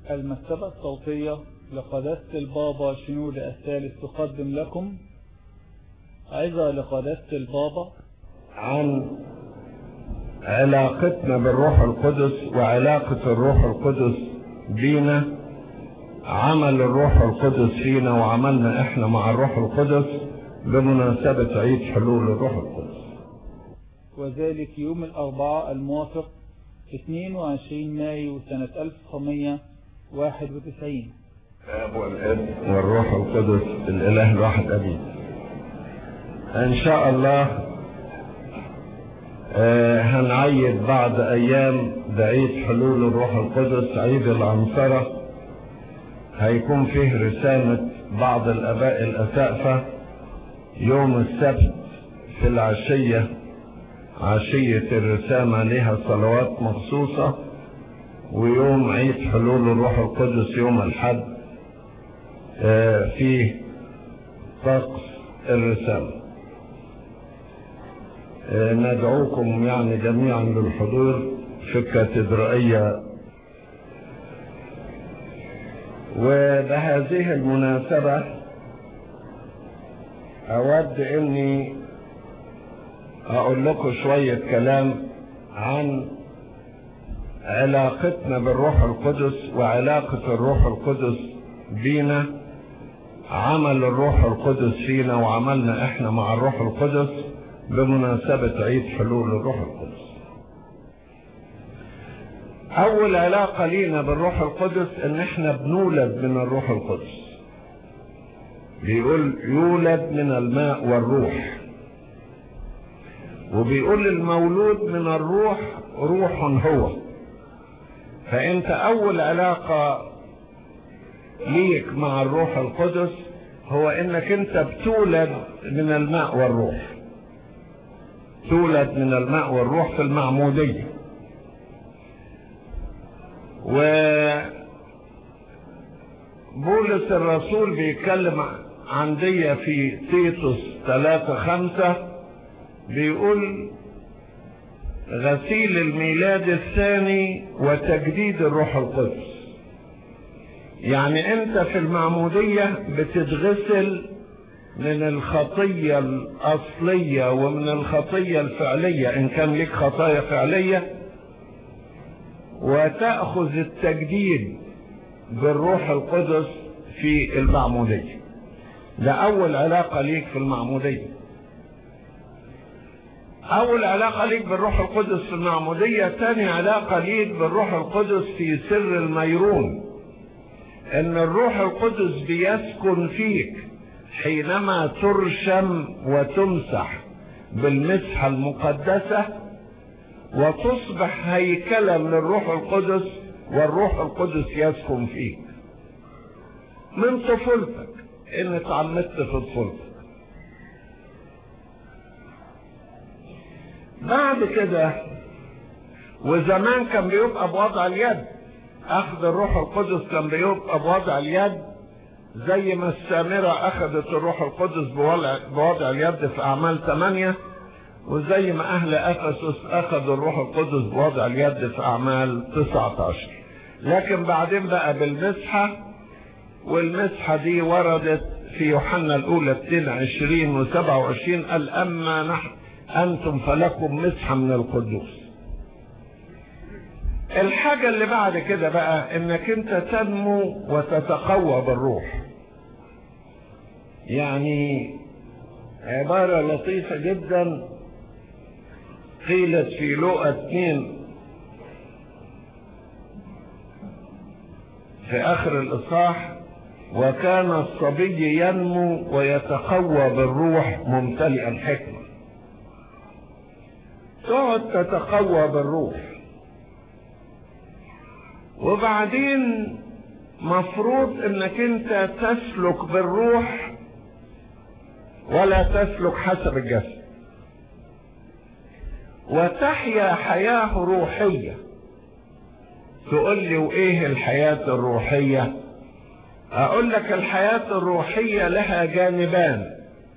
المكتبة الصوتية لقداسة البابا شنود الثالث تقدم لكم عظة لقداسة البابا عن علاقتنا بالروح القدس وعلاقة الروح القدس بينا عمل الروح القدس فينا وعملنا احنا مع الروح القدس بمناسبة عيد حلول الروح القدس وذلك يوم الأربعاء الموافق 22 مايو سنة 1991 الاب والابن والروح القدس الاله الواحد امين ان شاء الله آه هنعيد بعد ايام بعيد حلول الروح القدس عيد العنصرة هيكون فيه رسالة بعض الاباء الاسقفة يوم السبت في العشية عشية الرسامة لها صلوات مخصوصة ويوم عيد حلول الروح القدس يوم الحد آه فيه طقس الرسالة آه ندعوكم يعني جميعا للحضور في الكاتدرائية وبهذه المناسبة أود أني أقول لكم شوية كلام عن علاقتنا بالروح القدس وعلاقة الروح القدس بينا عمل الروح القدس فينا وعملنا احنا مع الروح القدس بمناسبة عيد حلول الروح القدس اول علاقة لينا بالروح القدس ان احنا بنولد من الروح القدس بيقول يولد من الماء والروح وبيقول المولود من الروح روح هو فانت اول علاقة ليك مع الروح القدس هو انك انت بتولد من الماء والروح تولد من الماء والروح في المعمودية و بولس الرسول بيتكلم عن دي في تيتوس ثلاثة خمسة بيقول غسيل الميلاد الثاني وتجديد الروح القدس يعني انت في المعمودية بتتغسل من الخطية الأصلية ومن الخطية الفعلية إن كان لك خطايا فعلية وتأخذ التجديد بالروح القدس في المعمودية ده أول علاقة ليك في المعمودية أول علاقة ليك بالروح القدس في المعمودية تاني علاقة ليك بالروح القدس في سر الميرون ان الروح القدس بيسكن فيك حينما ترشم وتمسح بالمسحة المقدسة وتصبح هيكلا للروح القدس والروح القدس يسكن فيك من طفولتك ان اتعمدت في طفولتك بعد كده وزمان كان بيبقى بوضع اليد اخذ الروح القدس كان بيبقى بوضع اليد زي ما السامرة اخذت الروح القدس بوضع, بوضع اليد في اعمال ثمانية وزي ما اهل افسس اخذوا الروح القدس بوضع اليد في اعمال 19 لكن بعدين بقى بالمسحة والمسحة دي وردت في يوحنا الاولى 22 و27 قال اما نحن انتم فلكم مسحة من القدوس الحاجة اللي بعد كده بقى انك انت تنمو وتتقوى بالروح يعني عبارة لطيفة جدا قيلت في لقى اتنين في اخر الاصحاح وكان الصبي ينمو ويتقوى بالروح ممتلئا حكمة تقعد تتقوى بالروح وبعدين مفروض انك انت تسلك بالروح ولا تسلك حسب الجسد وتحيا حياة روحية تقول لي وايه الحياة الروحية اقول لك الحياة الروحية لها جانبان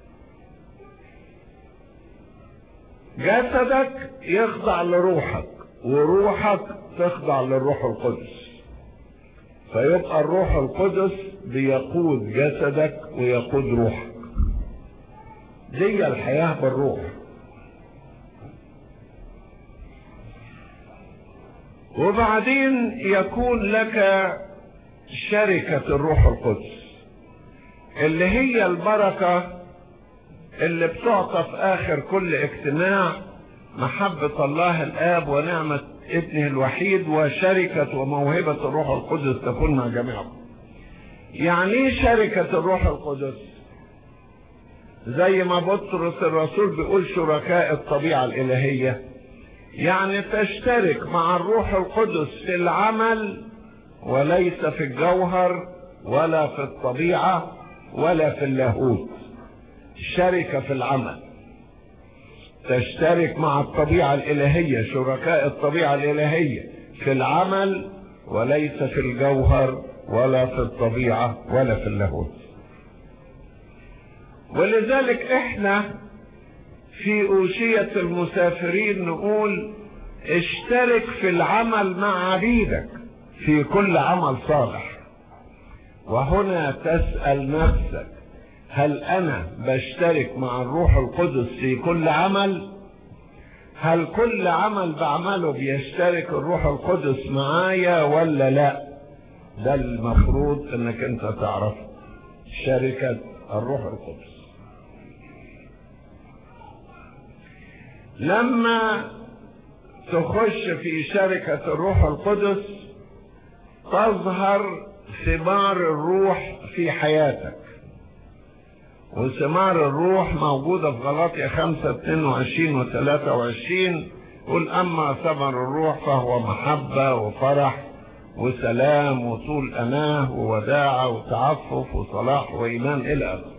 جسدك يخضع لروحك وروحك تخضع للروح القدس فيبقى الروح القدس بيقود جسدك ويقود روحك دي الحياة بالروح وبعدين يكون لك شركة الروح القدس اللي هي البركة اللي بتعطى في آخر كل اجتماع محبة الله الآب ونعمة ابنه الوحيد وشركة وموهبة الروح القدس تكون مع جميعكم يعني ايه شركة الروح القدس زي ما بطرس الرسول بيقول شركاء الطبيعة الإلهية يعني تشترك مع الروح القدس في العمل وليس في الجوهر ولا في الطبيعة ولا في اللاهوت شركة في العمل تشترك مع الطبيعة الإلهية شركاء الطبيعة الإلهية في العمل وليس في الجوهر ولا في الطبيعة ولا في اللاهوت ولذلك احنا في أوشية المسافرين نقول اشترك في العمل مع عبيدك في كل عمل صالح وهنا تسأل نفسك هل أنا بشترك مع الروح القدس في كل عمل هل كل عمل بعمله بيشترك الروح القدس معايا ولا لا ده المفروض انك انت تعرف شركة الروح القدس لما تخش في شركة الروح القدس تظهر ثمار الروح في حياتك وثمار الروح موجودة في غلاطيا 5 22 و 23 قل أما ثمر الروح فهو محبة وفرح وسلام وطول أناه ووداعة وتعفف وصلاح وإيمان إلى آخره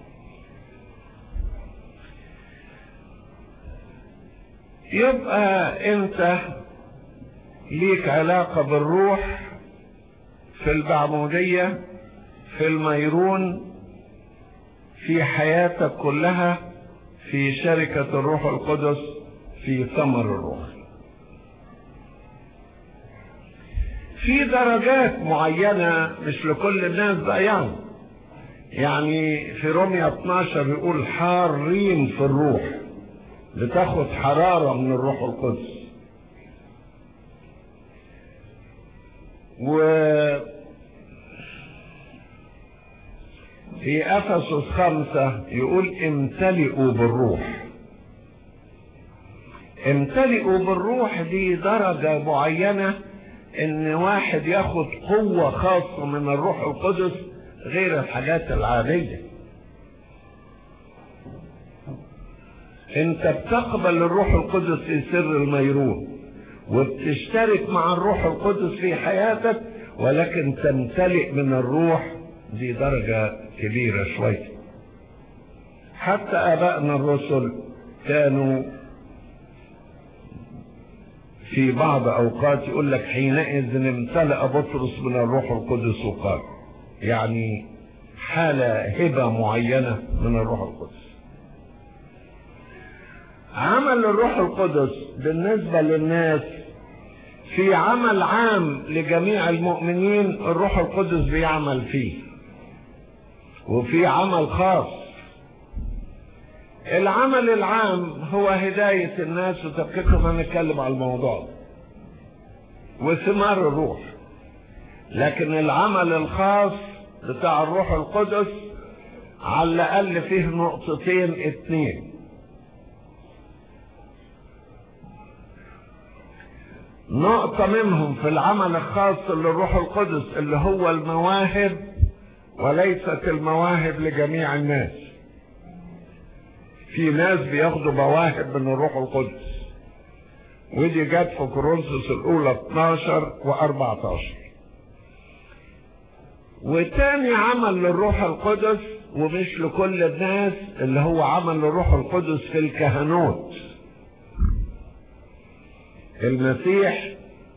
يبقى أنت ليك علاقة بالروح في البعمودية في الميرون في حياتك كلها في شركة الروح القدس في ثمر الروح في درجات معينة مش لكل الناس بقى يعني يعني في روميا 12 بيقول حارين في الروح بتاخد حرارة من الروح القدس و في افسس خمسة يقول امتلئوا بالروح امتلئوا بالروح دي درجة معينة ان واحد ياخد قوة خاصة من الروح القدس غير الحاجات العادية انت بتقبل الروح القدس في سر الميرون وبتشترك مع الروح القدس في حياتك ولكن تمتلئ من الروح دي درجة كبيرة شوية حتى آبائنا الرسل كانوا في بعض أوقات يقول لك حينئذ امتلأ بطرس من الروح القدس وقال يعني حالة هبة معينة من الروح القدس عمل الروح القدس بالنسبة للناس في عمل عام لجميع المؤمنين الروح القدس بيعمل فيه وفي عمل خاص العمل العام هو هداية الناس وتبكيتهم هنتكلم على الموضوع ده وثمار الروح لكن العمل الخاص بتاع الروح القدس على الأقل فيه نقطتين اتنين نقطة منهم في العمل الخاص للروح القدس اللي هو المواهب وليست المواهب لجميع الناس في ناس بياخدوا مواهب من الروح القدس ودي جت في كورنثوس الاولى 12 و14 وتاني عمل للروح القدس ومش لكل الناس اللي هو عمل للروح القدس في الكهنوت المسيح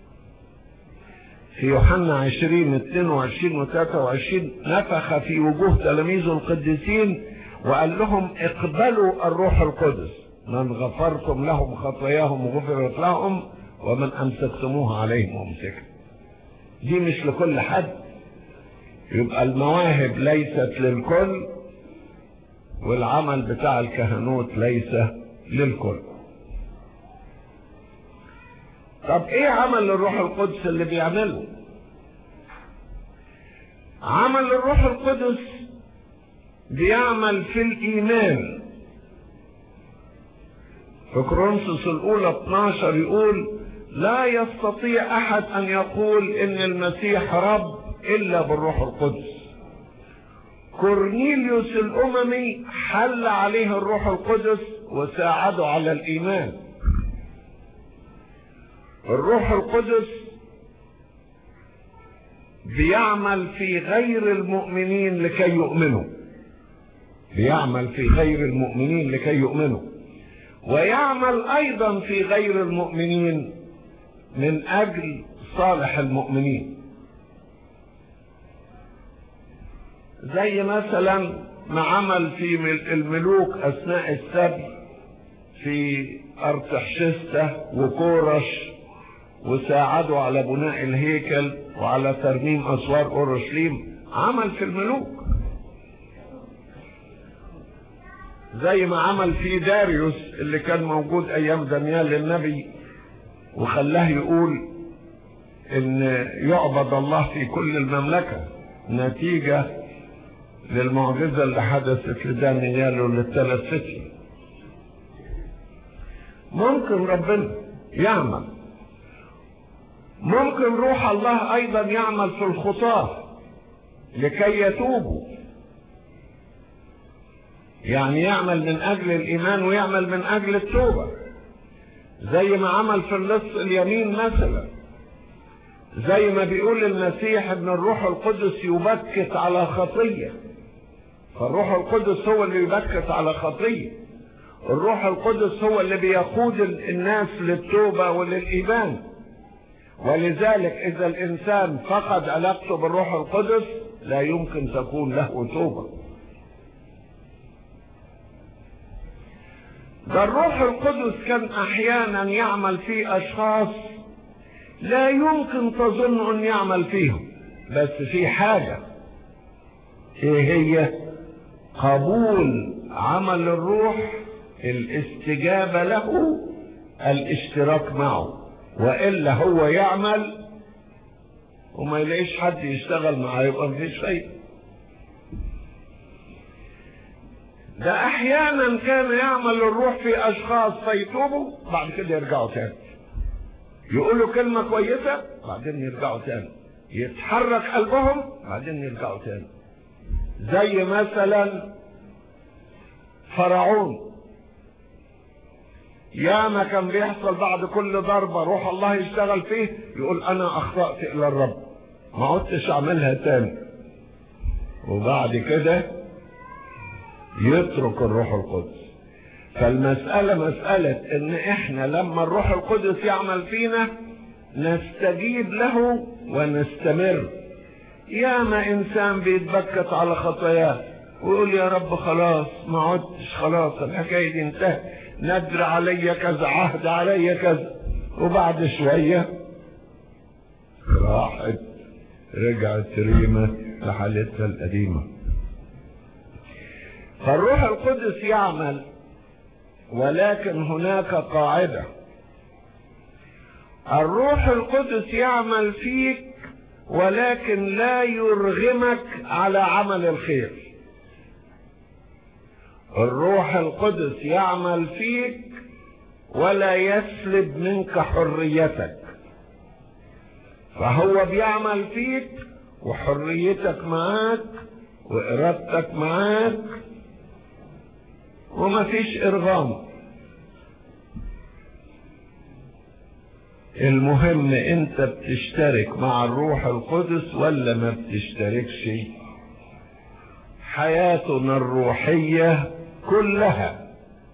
في يوحنا 20 22 و 23 نفخ في وجوه تلاميذه القديسين وقال لهم اقبلوا الروح القدس من غفرتم لهم خطاياهم غفرت لهم ومن امسكتموها عليهم امسكت دي مش لكل حد يبقى المواهب ليست للكل والعمل بتاع الكهنوت ليس للكل طب ايه عمل الروح القدس اللي بيعمله عمل الروح القدس بيعمل في الايمان في كورنثوس الاولى 12 يقول لا يستطيع احد ان يقول ان المسيح رب الا بالروح القدس كورنيليوس الاممي حل عليه الروح القدس وساعده على الايمان الروح القدس بيعمل في غير المؤمنين لكي يؤمنوا بيعمل في غير المؤمنين لكي يؤمنوا ويعمل ايضا في غير المؤمنين من اجل صالح المؤمنين زي مثلا ما عمل في الملوك اثناء السبي في ارتحشسته وكورش وساعدوا على بناء الهيكل وعلى ترميم اسوار اورشليم عمل في الملوك زي ما عمل في داريوس اللي كان موجود ايام دانيال النبي وخلاه يقول ان يعبد الله في كل المملكه نتيجه للمعجزه اللي حدثت لدانيال وللثلاث فتي ممكن ربنا يعمل ممكن روح الله ايضا يعمل في الخطاه لكي يتوبوا يعني يعمل من اجل الايمان ويعمل من اجل التوبه زي ما عمل في اللص اليمين مثلا زي ما بيقول المسيح ان الروح القدس يبكت على خطيه فالروح القدس هو اللي يبكت على خطيه الروح القدس هو اللي بيقود الناس للتوبه وللايمان ولذلك اذا الانسان فقد علاقته بالروح القدس لا يمكن تكون له توبه ده الروح القدس كان احيانا يعمل في اشخاص لا يمكن تظن ان يعمل فيهم بس في حاجه ايه هي قبول عمل الروح الاستجابه له الاشتراك معه والا هو يعمل وما يلاقيش حد يشتغل معاه يبقى مفيش فايده ده احيانا كان يعمل الروح في اشخاص فيتوبوا بعد كده يرجعوا تاني يقولوا كلمة كويسة بعدين يرجعوا تاني يتحرك قلبهم بعدين يرجعوا تاني زي مثلا فرعون ياما كان بيحصل بعد كل ضربة روح الله يشتغل فيه يقول انا اخطأت الى الرب ما عدتش اعملها تاني وبعد كده يترك الروح القدس فالمسألة مسألة ان احنا لما الروح القدس يعمل فينا نستجيب له ونستمر ياما انسان بيتبكت على خطاياه ويقول يا رب خلاص ما عدتش خلاص الحكاية دي انتهت ندر علي كذا عهد علي كذا وبعد شوية راحت رجعت ريمة لحالتها القديمة فالروح القدس يعمل ولكن هناك قاعدة الروح القدس يعمل فيك ولكن لا يرغمك على عمل الخير الروح القدس يعمل فيك ولا يسلب منك حريتك فهو بيعمل فيك وحريتك معاك وارادتك معاك وما فيش ارغام المهم انت بتشترك مع الروح القدس ولا ما بتشتركش حياتنا الروحية كلها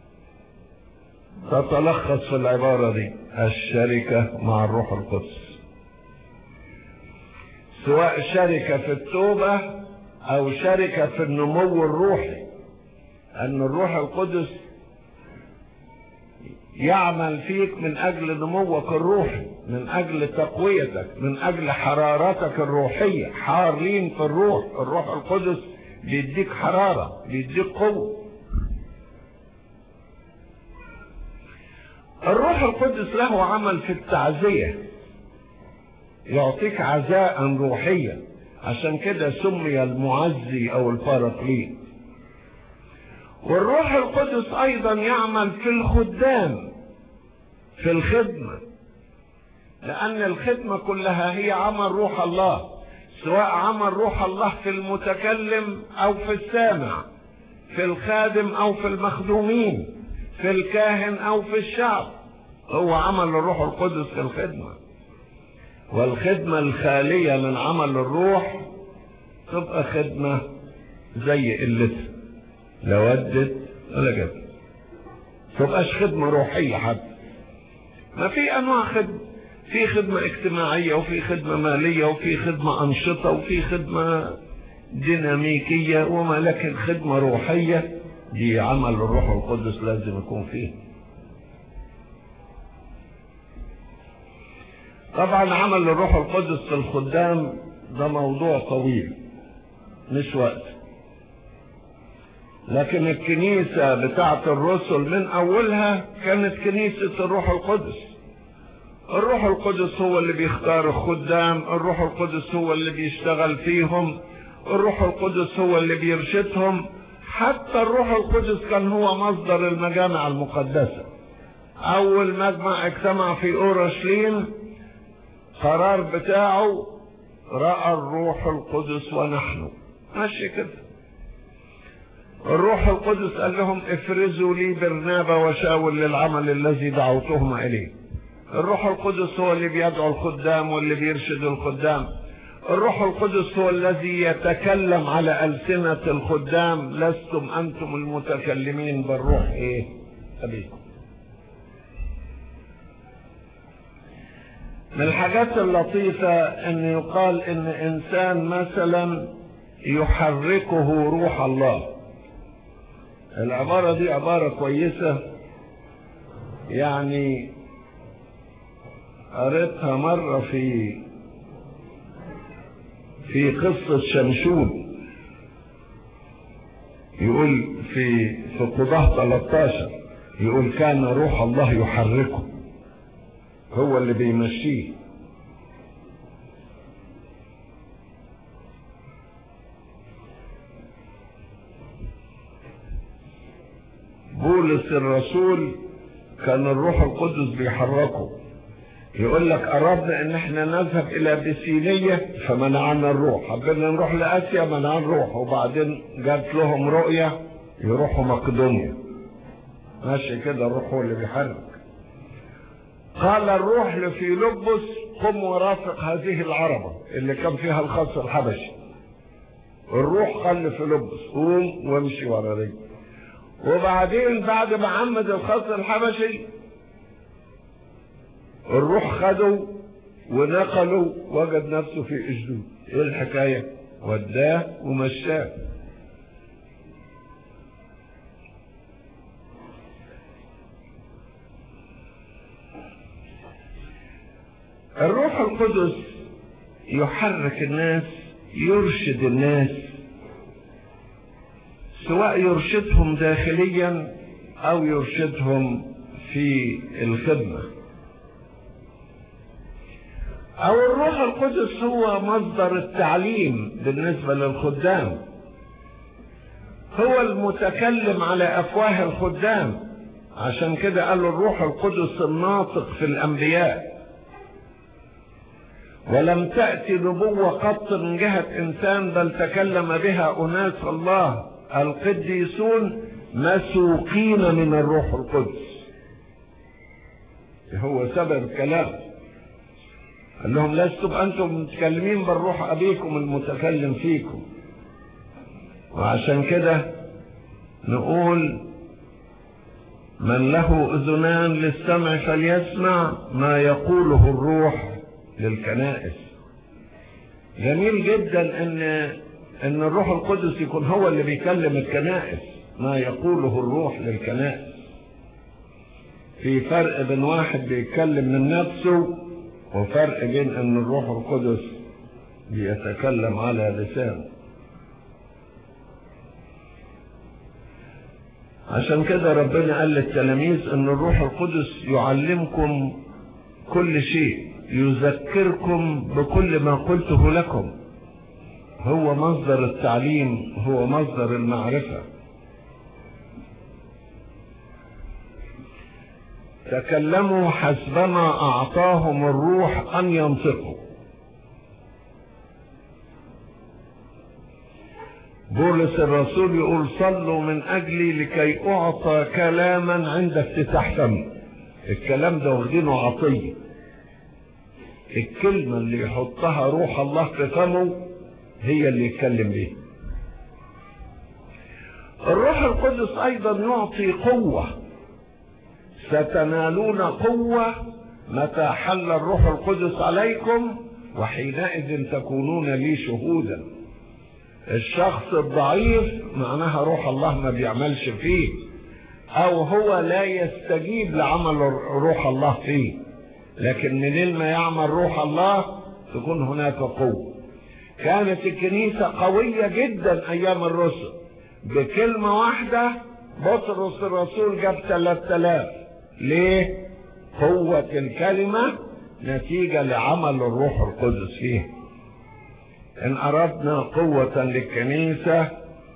تتلخص في العبارة دي الشركة مع الروح القدس سواء شركة في التوبة او شركة في النمو الروحي ان الروح القدس يعمل فيك من اجل نموك الروحي من اجل تقويتك من اجل حرارتك الروحية حارين في الروح الروح القدس بيديك حرارة بيديك قوة الروح القدس له عمل في التعزية يعطيك عزاء روحيا عشان كده سمي المعزي او الباراكليت والروح القدس ايضا يعمل في الخدام في الخدمة لان الخدمة كلها هي عمل روح الله سواء عمل روح الله في المتكلم او في السامع في الخادم او في المخدومين في الكاهن او في الشعب هو عمل الروح القدس في الخدمة والخدمة الخالية من عمل الروح تبقى خدمة زي قلتها لا ودت ولا جبت تبقاش خدمة روحية حتى ما في انواع خدمة في خدمة اجتماعية وفي خدمة مالية وفي خدمة انشطة وفي خدمة ديناميكية وما لكن خدمة روحية دي عمل الروح القدس لازم يكون فيه طبعا عمل الروح القدس في الخدام ده موضوع طويل مش وقت لكن الكنيسة بتاعة الرسل من أولها كانت كنيسة الروح القدس الروح القدس هو اللي بيختار الخدام الروح القدس هو اللي بيشتغل فيهم الروح القدس هو اللي بيرشدهم حتى الروح القدس كان هو مصدر المجامع المقدسة أول مجمع اجتمع في أورشليم قرار بتاعه رأى الروح القدس ونحن ماشي كده الروح القدس قال لهم افرزوا لي برنابا وشاول للعمل الذي دعوتهم اليه الروح القدس هو اللي بيدعو الخدام واللي بيرشد الخدام الروح القدس هو الذي يتكلم على ألسنة الخدام لستم أنتم المتكلمين بالروح إيه أبيكم من الحاجات اللطيفة أن يقال أن إنسان مثلا يحركه روح الله العبارة دي عبارة كويسة يعني قريتها مرة في في قصة شمشون يقول في في قضاة 13 يقول كان روح الله يحركه هو اللي بيمشيه بولس الرسول كان الروح القدس بيحركه يقول لك أردنا ان احنا نذهب الى بسينية فمنعنا الروح حبينا نروح لآسيا منعنا الروح وبعدين جات لهم رؤية يروحوا مقدونيا ماشي كده الروح هو اللي بيحرك قال الروح لفيلبس قم ورافق هذه العربة اللي كان فيها الخص الحبشي الروح قال لفيلبس قوم وامشي ورا رجل وبعدين بعد ما عمد الخص الحبشي الروح خده ونقله وجد نفسه في اجدود ايه الحكاية وداه ومشاه الروح القدس يحرك الناس يرشد الناس سواء يرشدهم داخليا او يرشدهم في الخدمه او الروح القدس هو مصدر التعليم بالنسبة للخدام هو المتكلم على افواه الخدام عشان كده قال الروح القدس الناطق في الانبياء ولم تأتي نبوة قط من جهة انسان بل تكلم بها اناس الله القديسون مسوقين من الروح القدس هو سبب الكلام قال لهم لستم انتم متكلمين بالروح ابيكم المتكلم فيكم وعشان كده نقول من له اذنان للسمع فليسمع ما يقوله الروح للكنائس جميل جدا ان ان الروح القدس يكون هو اللي بيكلم الكنائس ما يقوله الروح للكنائس في فرق بين واحد بيتكلم من نفسه وفرق بين ان الروح القدس بيتكلم على لسان عشان كده ربنا قال للتلاميذ ان الروح القدس يعلمكم كل شيء يذكركم بكل ما قلته لكم هو مصدر التعليم هو مصدر المعرفة تكلموا حسبما أعطاهم الروح أن ينطقوا بولس الرسول يقول صلوا من أجلي لكي أعطى كلاما عند افتتاح فم الكلام ده واخدينه عطية الكلمة اللي يحطها روح الله في فمه هي اللي يتكلم بيها الروح القدس أيضا يعطي قوة ستنالون قوة متى حل الروح القدس عليكم وحينئذ تكونون لي شهودا الشخص الضعيف معناها روح الله ما بيعملش فيه او هو لا يستجيب لعمل روح الله فيه لكن منين ما يعمل روح الله تكون هناك قوة كانت الكنيسة قوية جدا ايام الرسل بكلمة واحدة بطرس الرسول جاب 3000 ليه قوة الكلمة نتيجة لعمل الروح القدس فيه ان اردنا قوة للكنيسة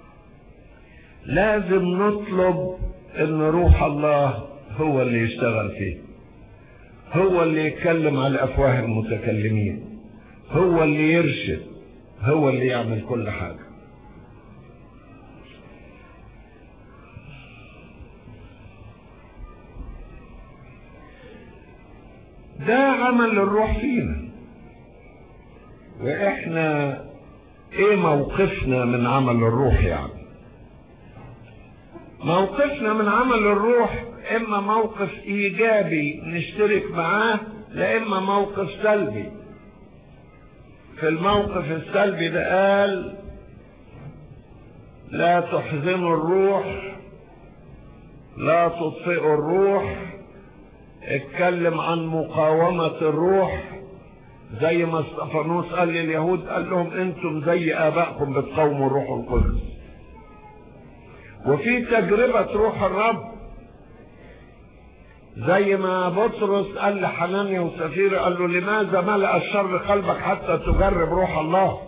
لازم نطلب ان روح الله هو اللي يشتغل فيه هو اللي يتكلم على افواه المتكلمين هو اللي يرشد هو اللي يعمل كل حاجة ده عمل الروح فينا واحنا ايه موقفنا من عمل الروح يعني موقفنا من عمل الروح اما موقف ايجابي نشترك معاه لا اما موقف سلبي في الموقف السلبي ده قال لا تحزنوا الروح لا تطفئوا الروح اتكلم عن مقاومة الروح زي ما استفانوس قال لليهود قال لهم انتم زي ابائكم بتقاوموا الروح القدس وفي تجربة روح الرب زي ما بطرس قال لحنانيا وسفير قال له لماذا ملأ الشر قلبك حتى تجرب روح الله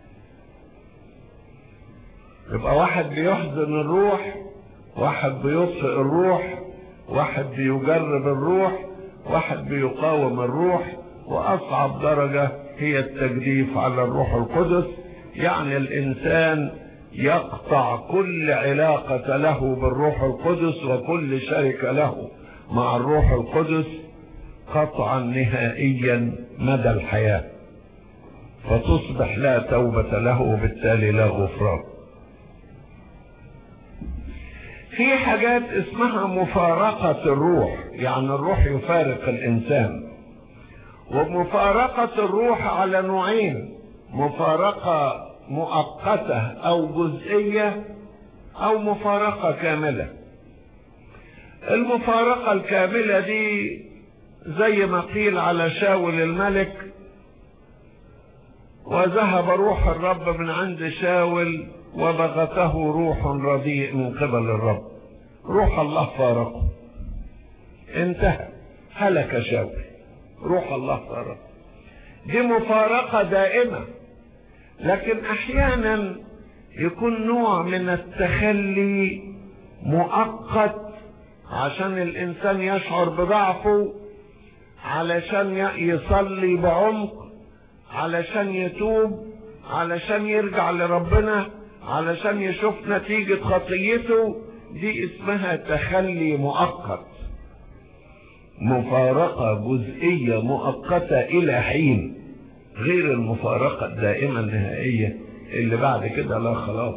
يبقى واحد بيحزن الروح واحد بيطفئ الروح واحد بيجرب الروح واحد بيقاوم الروح واصعب درجة هي التجديف على الروح القدس يعني الانسان يقطع كل علاقة له بالروح القدس وكل شركة له مع الروح القدس قطعا نهائيا مدى الحياة فتصبح لا توبة له وبالتالي لا غفران في حاجات اسمها مفارقة الروح يعني الروح يفارق الانسان ومفارقة الروح على نوعين مفارقة مؤقتة او جزئية او مفارقة كاملة المفارقة الكاملة دي زي ما قيل على شاول الملك وذهب روح الرب من عند شاول وبغته روح رديء من قبل الرب روح الله فارقه انتهى هلك شاول روح الله فارقه دي مفارقة دائمة لكن احيانا يكون نوع من التخلي مؤقت عشان الانسان يشعر بضعفه علشان يصلي بعمق علشان يتوب علشان يرجع لربنا علشان يشوف نتيجة خطيته دي اسمها تخلي مؤقت مفارقة جزئية مؤقتة إلى حين غير المفارقة الدائمة النهائية اللي بعد كده لا خلاص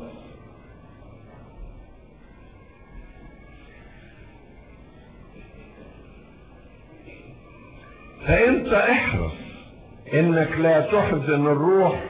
فانت احرص انك لا تحزن الروح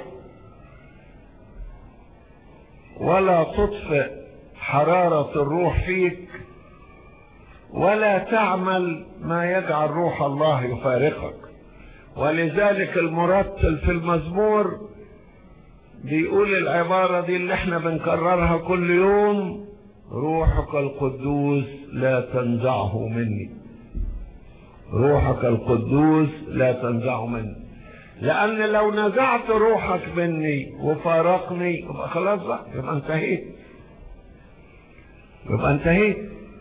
ولا تطفئ حرارة الروح فيك ولا تعمل ما يجعل روح الله يفارقك ولذلك المرتل في المزمور بيقول العبارة دي اللي احنا بنكررها كل يوم روحك القدوس لا تنزعه مني روحك القدوس لا تنزعه مني لأن لو نزعت روحك مني وفارقني يبقى خلاص بقى يبقى انتهيت يبقى انتهيت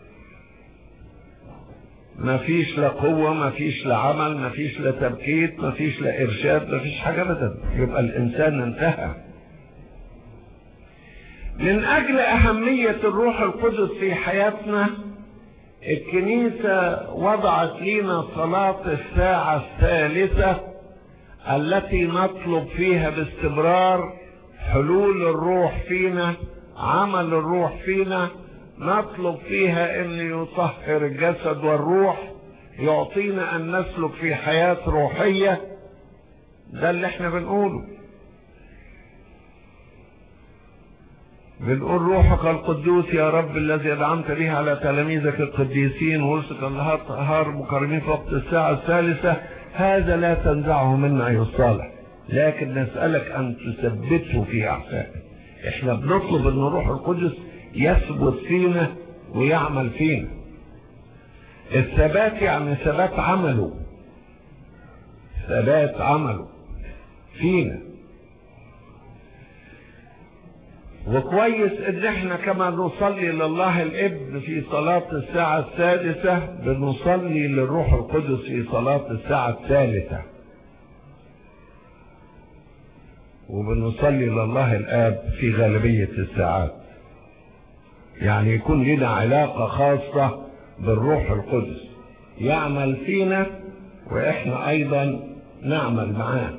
مفيش لا قوة مفيش لا عمل مفيش لا تبكيت مفيش لا إرشاد مفيش حاجة أبدا يبقى الإنسان انتهى من أجل أهمية الروح القدس في حياتنا الكنيسة وضعت لنا صلاة الساعة الثالثة التي نطلب فيها باستمرار حلول الروح فينا عمل الروح فينا نطلب فيها ان يطهر الجسد والروح يعطينا ان نسلك في حياة روحية ده اللي احنا بنقوله بنقول روحك القدوس يا رب الذي أدعمت به على تلاميذك القديسين ورسك النهار مكرمين في وقت الساعة الثالثة هذا لا تنزعه منا أيها الصالح لكن نسألك أن تثبته في أعسائك احنا بنطلب أن الروح القدس يثبت فينا ويعمل فينا الثبات يعني ثبات عمله ثبات عمله فينا وكويس ان احنا كما نصلي لله الابن في صلاة الساعة السادسة بنصلي للروح القدس في صلاة الساعة الثالثة وبنصلي لله الاب في غالبية الساعات يعني يكون لنا علاقة خاصة بالروح القدس يعمل فينا واحنا ايضا نعمل معاه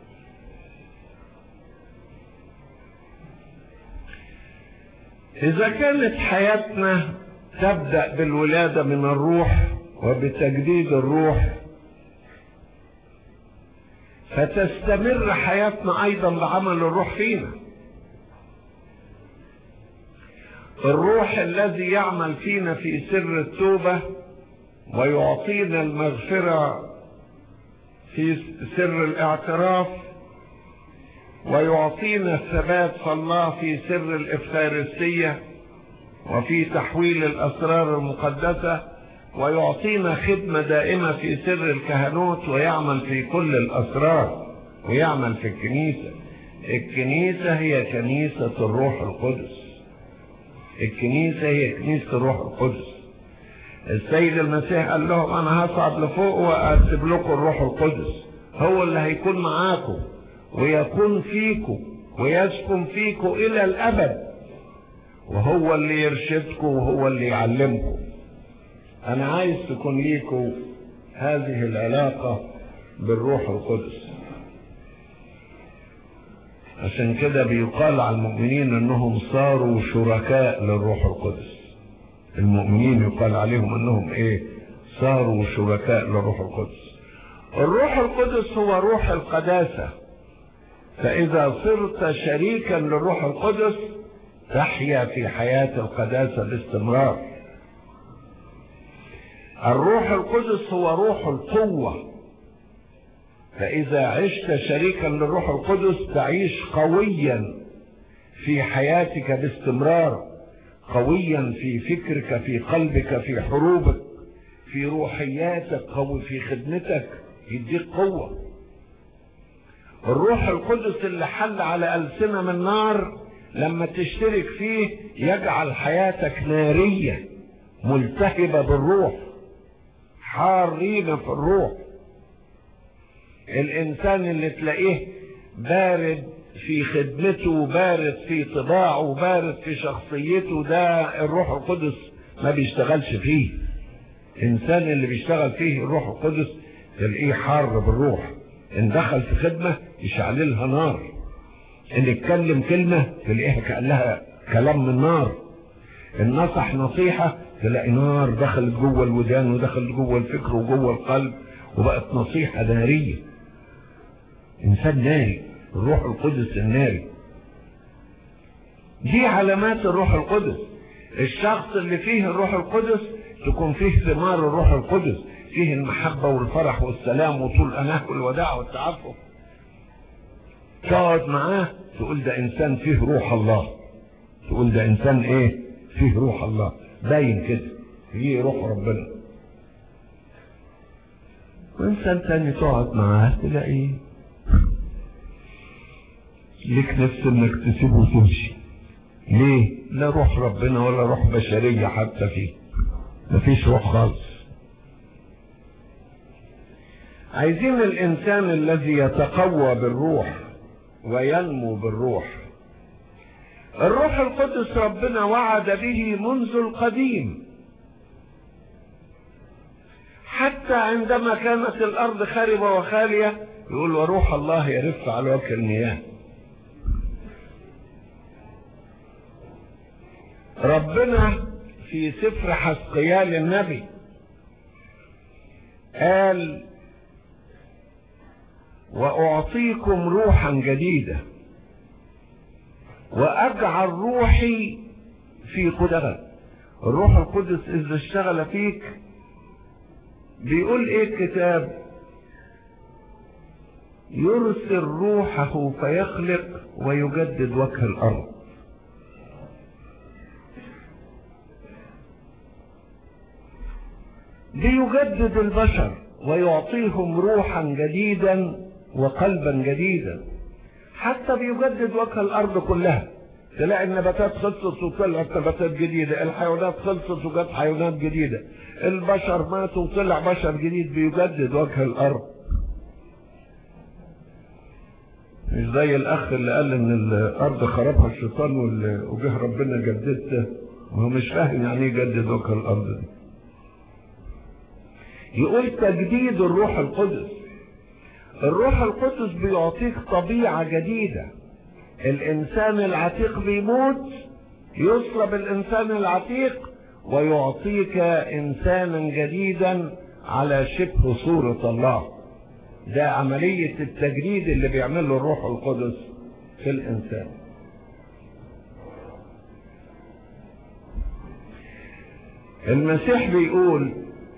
إذا كانت حياتنا تبدأ بالولادة من الروح وبتجديد الروح فتستمر حياتنا أيضا بعمل الروح فينا الروح الذي يعمل فينا في سر التوبة ويعطينا المغفرة في سر الاعتراف ويعطينا الثبات في الله في سر الإفخارستية وفي تحويل الأسرار المقدسة ويعطينا خدمة دائمة في سر الكهنوت ويعمل في كل الأسرار ويعمل في الكنيسة الكنيسة هي كنيسة الروح القدس الكنيسة هي كنيسة الروح القدس السيد المسيح قال لهم أنا هصعد لفوق وأسيب لكم الروح القدس هو اللي هيكون معاكم ويكون فيكم ويسكن فيكم الى الابد وهو اللي يرشدكم وهو اللي يعلمكم انا عايز تكون ليكم هذه العلاقة بالروح القدس عشان كده بيقال على المؤمنين انهم صاروا شركاء للروح القدس المؤمنين يقال عليهم انهم ايه صاروا شركاء للروح القدس الروح القدس هو روح القداسه فإذا صرت شريكا للروح القدس تحيا في حياة القداسة باستمرار الروح القدس هو روح القوة فإذا عشت شريكا للروح القدس تعيش قويا في حياتك باستمرار قويا في فكرك في قلبك في حروبك في روحياتك قوي في خدمتك يديك قوه الروح القدس اللي حل على ألسنة من نار لما تشترك فيه يجعل حياتك نارية ملتهبة بالروح حارين في الروح الإنسان اللي تلاقيه بارد في خدمته بارد في طباعه بارد في شخصيته ده الروح القدس ما بيشتغلش فيه الإنسان اللي بيشتغل فيه الروح القدس تلاقيه حار بالروح ان دخل في خدمة يشعللها نار ان اتكلم كلمة تلاقيها كأنها كلام من نار ان نصح نصيحة تلاقي نار دخلت جوه الودان ودخلت جوه الفكر وجوه القلب وبقت نصيحة نارية انسان ناري الروح القدس الناري دي علامات الروح القدس الشخص اللي فيه الروح القدس تكون فيه ثمار الروح القدس فيه المحبة والفرح والسلام وطول أناه والوداع والتعفف تقعد معاه تقول ده إنسان فيه روح الله تقول ده إنسان إيه فيه روح الله باين كده فيه روح ربنا وإنسان تاني تقعد معاه تلاقيه ليك نفس انك تسيبه وتمشي ليه لا روح ربنا ولا روح بشرية حتى فيه مفيش روح خالص عايزين الانسان الذي يتقوى بالروح وينمو بالروح الروح القدس ربنا وعد به منذ القديم حتى عندما كانت الارض خاربه وخاليه يقول وروح الله يرف على وجه المياه ربنا في سفر حسقيال النبي قال واعطيكم روحا جديده واجعل روحي في قدرة الروح القدس اذا اشتغل فيك بيقول ايه الكتاب يرسل روحه فيخلق ويجدد وجه الارض ليجدد البشر ويعطيهم روحا جديدا وقلبا جديدا حتى بيجدد وجه الارض كلها تلاقي النباتات خلصت وطلعت نباتات جديدة الحيوانات خلصت وجت حيوانات جديدة البشر ماتوا وطلع بشر جديد بيجدد وجه الارض مش زي الاخ اللي قال ان الارض خربها الشيطان وجه ربنا جددته وهو مش فاهم يعني ايه يجدد وجه الارض دي يقول تجديد الروح القدس الروح القدس بيعطيك طبيعة جديدة الإنسان العتيق بيموت يصلب الإنسان العتيق ويعطيك إنسانا جديدا على شبه صورة الله ده عملية التجديد اللي بيعمله الروح القدس في الإنسان المسيح بيقول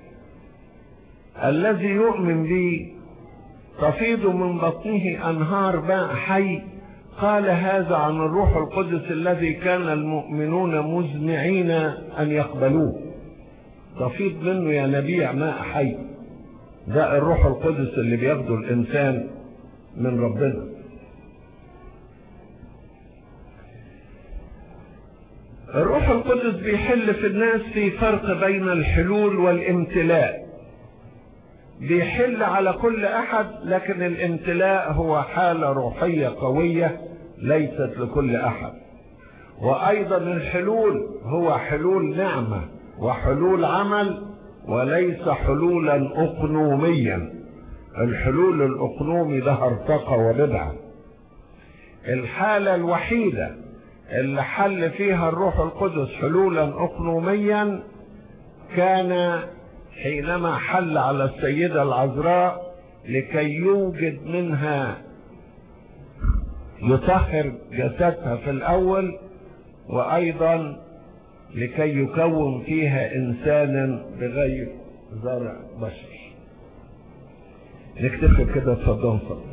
الذي يؤمن بي تفيض من بطنه انهار ماء حي قال هذا عن الروح القدس الذي كان المؤمنون مزمعين ان يقبلوه تفيض منه ينابيع ماء حي ده الروح القدس اللي بياخده الانسان من ربنا الروح القدس بيحل في الناس في فرق بين الحلول والامتلاء بيحل على كل احد لكن الامتلاء هو حالة روحية قوية ليست لكل احد وايضا الحلول هو حلول نعمة وحلول عمل وليس حلولا اقنوميا الحلول الاقنومي ده ارتقى وبدعة الحالة الوحيدة اللي حل فيها الروح القدس حلولا اقنوميا كان حينما حل على السيدة العذراء لكي يوجد منها يطهر جسدها في الأول وأيضا لكي يكون فيها إنسانا بغير زرع بشر نكتفي كده تصدقوا